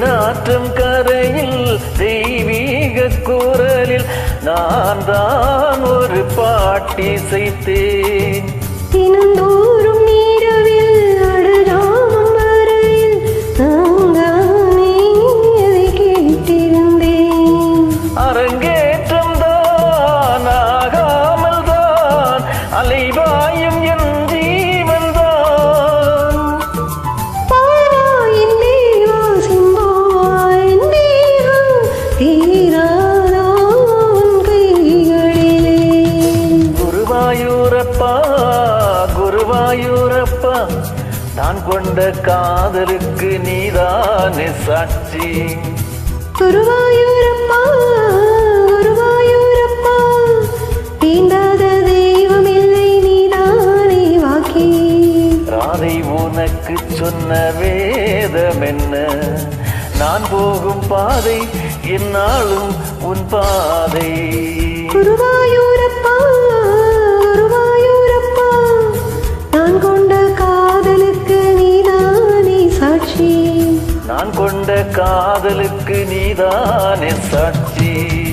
தேனாற்றும் கரையில் தெய்வீக குரலில் நான் தான் ஒரு பாட்டி செய்தேன் தினந்தோறும் நீரவில் அடராமம் வரையில் நான்தானே அதை கேட்டிருந்தேன் அரங்கேற்றம் தான் ஆகாமல் தான் அலைவாயும் என் ஜீவன் தான் பாவாயின் தேவா சிம்பாயின் தேவா தீராதோ உன் கைகளிலே குருவாயூரப்பா குருவாயூரப்பா நான் கொண்ட காதலுக்கு நீதானே சாட்சி குருவாயூரப்பா குருவாயூரப்பா தீண்டாத தெய்வமில்லை நீதானே வாக்கி ராதை உனக்கு சொன்ன வேதம் என்ன நான் போகும் பாதை என்னாலும் உன் பாதை குருவாயூரப்பா குருவாயூரப்பா நான் கொண்ட காதலுக்கு நீதானே சாட்சி நான் கொண்ட காதலுக்கு நீதானே சாட்சி